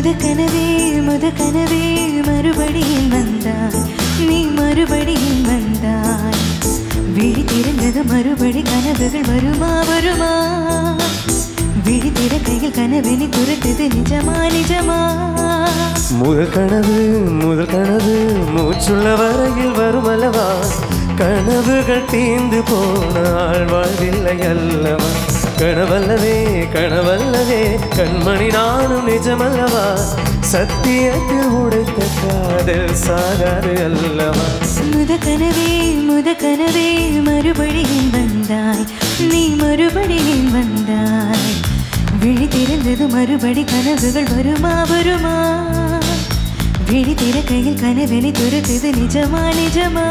முத கனவே முத கனவே மறுபடியும் வந்தாய் நீ மறுபடியும் வந்தாய் விழி திறந்தது மறுபடி கனவுகள் வருமா வருமா விழி திறக்கையில் கனவினை துரத்துது நிஜமா நிஜமா முதல் கனவு முதல் கனவு மூச்சுள்ள வரையில் வரும் அல்லவா கனவுகள் தீந்து போனால் வாழ்வில்லை அல்லவா கனவல்லவே கனவல்லவே கண்மணி நானும் நிஜமல்லவா சத்தியத்தில் உடைத்த காதல் சாகாது அல்லவா முத கனவே முத கனவே மறுபடியும் வந்தாய் நீ மறுபடியும் வந்தாய் விழி திறந்தது மறுபடி கனவுகள் வருமா வருமா விழி திறக்கையில் கனவினை துரத்துது நிஜமா நிஜமா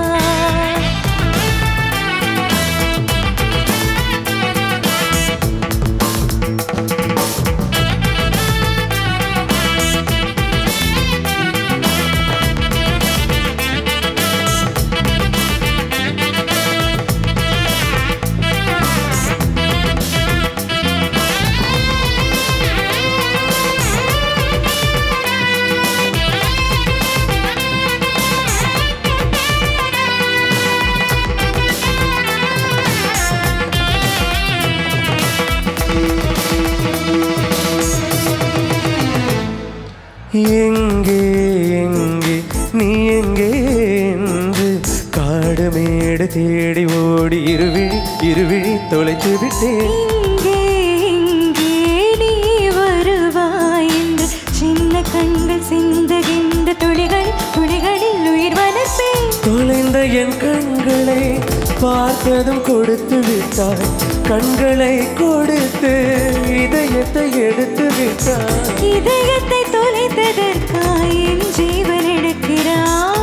எங்கே எங்கே நீ எங்கே என்று காடு மேடு தேடி ஓடி இருவிழி இருவிழி தொலைத்து விட்டேன் இங்கே இங்கே நீ வருவாய் என்று சின்ன கண்கள் சிந்துகின்ற துளிகள் துளிகளில் உயிர் வளர்ப்பேன் தொலைந்த என் கண்களை பார்த்ததும் கொடுத்து விட்டாய் கண்களை கொடுத்து இதயத்தை எடுத்து விட்டாய் இதயத்தை தொலைத்ததற்காய் என் ஜீவன் எடுக்கிறாய்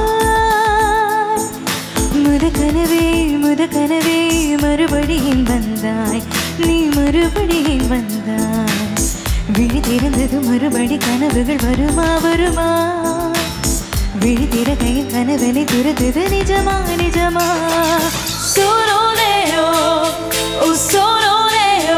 முத கனவே முத கனவே மறுபடியும் வந்தாய் நீ மறுபடியும் வந்தாய் விழி திறந்தது மறுபடி கனவுகள் வருமா வருமா விழி திறகையில் கனவனை துரத்துது நிஜமா நிஜமா சோனோலேயோ ஓ சோனோலேயோ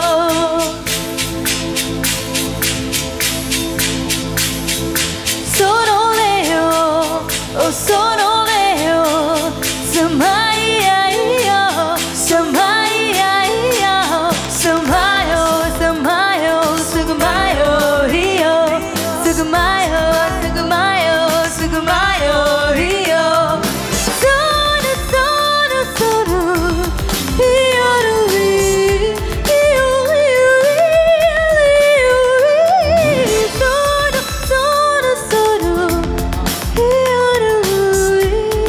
Sono Leo, oh sono Leo, Samayo, Samayo, Samayo, Samayo, Sugamayo, Rio, Sugamayo, Sugamayo, Sugamayo, Rio. Sono, sono, sono, io, io, io, io, sono, sono, sono, io,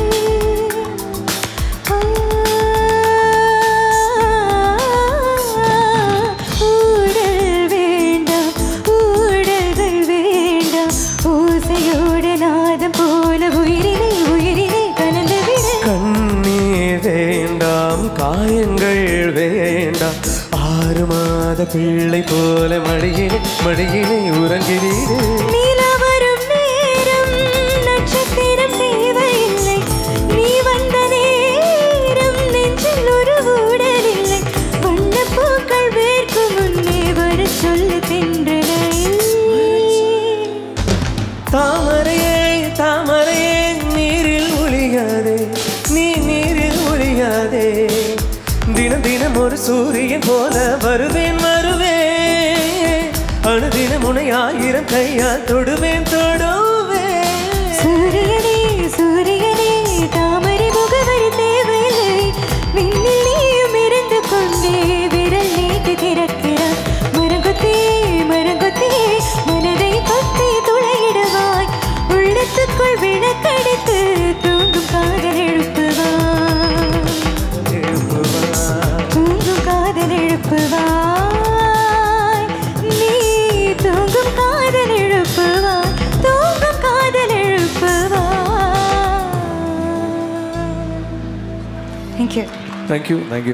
ஊடல் வேண்டாம் ஊடல்கள் வேண்டாம் ஓசையோட நாதம் போல உயிரினை உயிரினை கலந்து விட கண்ணீர் வேண்டாம் காயங்கள் வேண்டாம் ஆறு மாத பிள்ளை போல மடியினை மடியினை உறங்கிறீரே நிலா வரும் நேரம் நட்சத்திரம் தேவையில்லை நீ வந்த நேரம் நெஞ்சில் ஒரு ஊடல் இல்லை வண்ணப்பூக்கள் வேர்க்கும் முன்னே வர சொல்லு தென்றலை தாமரையே தாமரையே நீரில் ஒளியாதே நீ நீரில் ஒளியாதே தினம் தினம் ஒரு சூரியன் போல வருவேன் வருவேன் அணுதினம் உனை ஆயிரம் கையால் தொடுவேன் தொடுவேன் சூரியனே சூரியனே தாமரை முகவரி தேவையில்லை விண்ணில் நீயும் இருந்து கொண்டே விரல் நீட்டு திறக்கிறாய் மரங்கொத்தி மரங்கொத்தி மனதை கொத்தி துளையிடுவாய் உள்ளத்துக்குள் விளக்கடித்து தூங்கும் காதல் எழுப்புவாய் தூங்கும் காதல் எழுப்புவாய் நீ தூங்கும் காதல் எழுப்புவாய் தூங்கும் காதல் எழுப்புவாய் தேங்க்யூ தேங்க்யூ தேங்க்யூ